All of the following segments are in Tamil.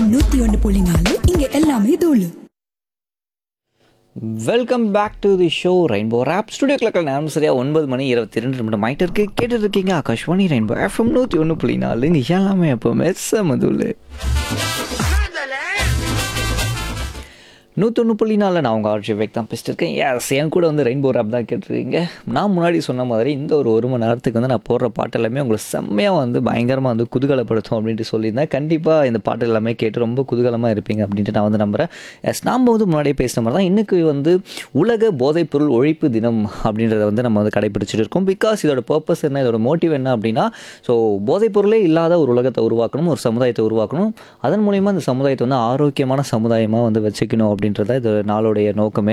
எஃப்எம் நூத்தி ஒன்று புள்ளி நாலு இங்க எல்லாமே தூளு welcome back to the show Rainbow rap studio கிளக்கில் நேரம் சரியாக ஒன்பது மணி இருபத்தி ரெண்டு நிமிடம் ஆகிட்டு இருக்கு கேட்டுட்டு இருக்கீங்க ஆகாஷ்வாணி ரெயின்போ எஃப்எம் நூற்றி ஒன்று புள்ளி நாலு இங்க எல்லாமே எப்போவுமே செமதுல் நூற்றொன்று புள்ளி நாலில் நான் உங்கள் ஆர்ஜி வேக் தான் பேசிட்டு இருக்கேன் எஸ் என் கூட வந்து ரெயின்போ ரேப் தான் கேட்டிருக்கீங்க நான் முன்னாடி சொன்ன மாதிரி இந்த ஒரு ஒரு மணி நேரத்துக்கு வந்து நான் போடுற பாட்டு எல்லாமே உங்களை செம்மையாக வந்து பயங்கரமாக வந்து குதூகலப்படுத்தும் அப்படின்ட்டு சொல்லியிருந்தேன் கண்டிப்பாக இந்த பாட்டு எல்லாமே கேட்டு ரொம்ப குதூகலமாக இருப்பீங்க அப்படின்ட்டு நான் வந்து நம்புகிறேன் எஸ் நாம் வந்து முன்னாடியே பேசின மாதிரி தான் இன்றைக்கி வந்து உலக போதைப்பொருள் ஒழிப்பு தினம் அப்படின்றத வந்து நம்ம வந்து கடைபிடிச்சிட்டு இருக்கோம் பிகாஸ் இதோட பர்பஸ் என்ன இதோட மோட்டிவ் என்ன அப்படின்னா ஸோ போதைப்பொருளே இல்லாத ஒரு உலகத்தை உருவாக்கணும் ஒரு சமுதாயத்தை உருவாக்கணும் அதன் மூலிமா அந்த சமுதாயத்தை வந்து ஆரோக்கியமான சமுதாயமாக வந்து வச்சுக்கணும் அப்படின்றத இது நாளுடைய நோக்கமே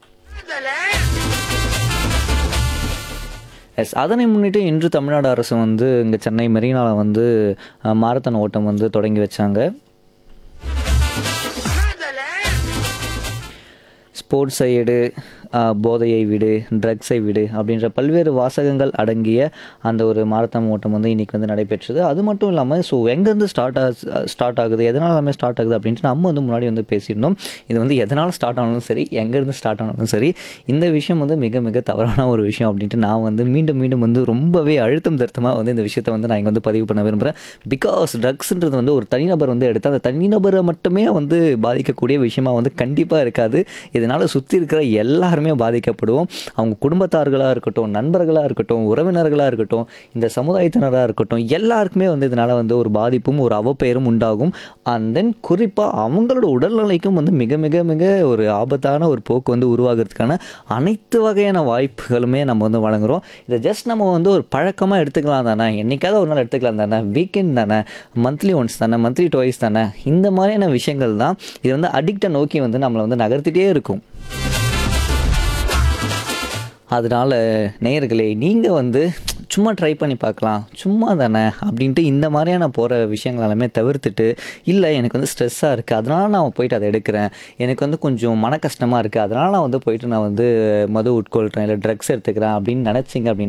எஸ் அதனை முன்னிட்டு இன்று தமிழ்நாடு அரசு வந்து இங்கே சென்னை மெரினாவில் வந்து அஹ், மாரத்தான் ஓட்டம் வந்து தொடங்கி வச்சாங்க ஸ்போர்ட்ஸை எடு அஹ், போதையை விடு ட்ரக்ஸை விடு அப்படின்ற பல்வேறு வாசகங்கள் அடங்கிய அந்த ஒரு மாரத்தான் ஓட்டம் வந்து இன்றைக்கி வந்து நடைபெற்றது அது மட்டும் இல்லாமல் ஸோ எங்கேருந்து ஸ்டார்ட் ஆகுது ஸ்டார்ட் ஆகுது எதனால் எல்லாமே ஸ்டார்ட் ஆகுது அப்படின்ட்டு நம்ம வந்து முன்னாடி வந்து பேசியிருந்தோம் இது வந்து எதனால் ஸ்டார்ட் ஆனாலும் சரி எங்கேருந்து ஸ்டார்ட் ஆனாலும் சரி இந்த விஷயம் வந்து மிக மிக தவறான ஒரு விஷயம் அப்படின்ட்டு நான் வந்து மீண்டும் மீண்டும் வந்து ரொம்பவே அழுத்தம் திருத்தமாக வந்து இந்த விஷயத்தை வந்து நான் இங்கே வந்து பதிவு பண்ண விரும்புகிறேன் பிகாஸ் ட்ரக்ஸ்ன்றது வந்து ஒரு தனிநபர் வந்து எடுத்து அந்த தனிநபரை மட்டுமே வந்து பாதிக்கக்கூடிய விஷயமா வந்து கண்டிப்பாக இருக்காது இதனால் சுற்றி இருக்கிற எல்லாருமே பாதிக்கப்படுவோம் அவங்க குடும்பத்தார்களாக இருக்கட்டும் நண்பர்களாக இருக்கட்டும் உறவினர்களாக இருக்கட்டும் இந்த சமுதாயத்தினராக இருக்கட்டும் எல்லாருக்குமே வந்து இதனால் வந்து ஒரு பாதிப்பும் ஒரு அவப்பெயரும் உண்டாகும் அண்ட் தென் குறிப்பாக அவங்களோட உடல்நிலைக்கும் வந்து மிக மிக மிக ஒரு ஆபத்தான ஒரு போக்கு வந்து உருவாகிறதுக்கான அனைத்து வகையான வாய்ப்புகளுமே நம்ம வந்து வழங்குறோம் இதை ஜஸ்ட் நம்ம வந்து ஒரு பழக்கமாக எடுத்துக்கலாம் தானே என்னைக்காவது ஒரு நாள் எடுத்துக்கலாம் தானே வீக்கெண்ட் தானே மந்த்லி ஒன்ஸ் தானே மந்த்லி டுவைஸ் தானே இந்த மாதிரியான விஷயங்கள் தான் இது வந்து அடிக்டை நோக்கி வந்து நம்மளை வந்து நகர்த்திட்டே இருக்கும் அதனால் நேயர்களே நீங்கள் வந்து சும்மா ட்ரை பண்ணி பார்க்கலாம் சும்மா தானே அப்படின்ட்டு இந்த மாதிரியான போகிற விஷயங்கள் எல்லாமே தவிர்த்துட்டு இல்லை எனக்கு வந்து ஸ்ட்ரெஸ்ஸாக இருக்குது அதனால் நான் போயிட்டு அதை எடுக்கிறேன் எனக்கு வந்து கொஞ்சம் மன கஷ்டமாக இருக்குது அதனால் நான் வந்து போயிட்டு நான் வந்து மது உட்கொள்கிறேன் இல்லை ட்ரக்ஸ் எடுத்துக்கிறேன் அப்படின்னு நினச்சிங்க அப்படின்னா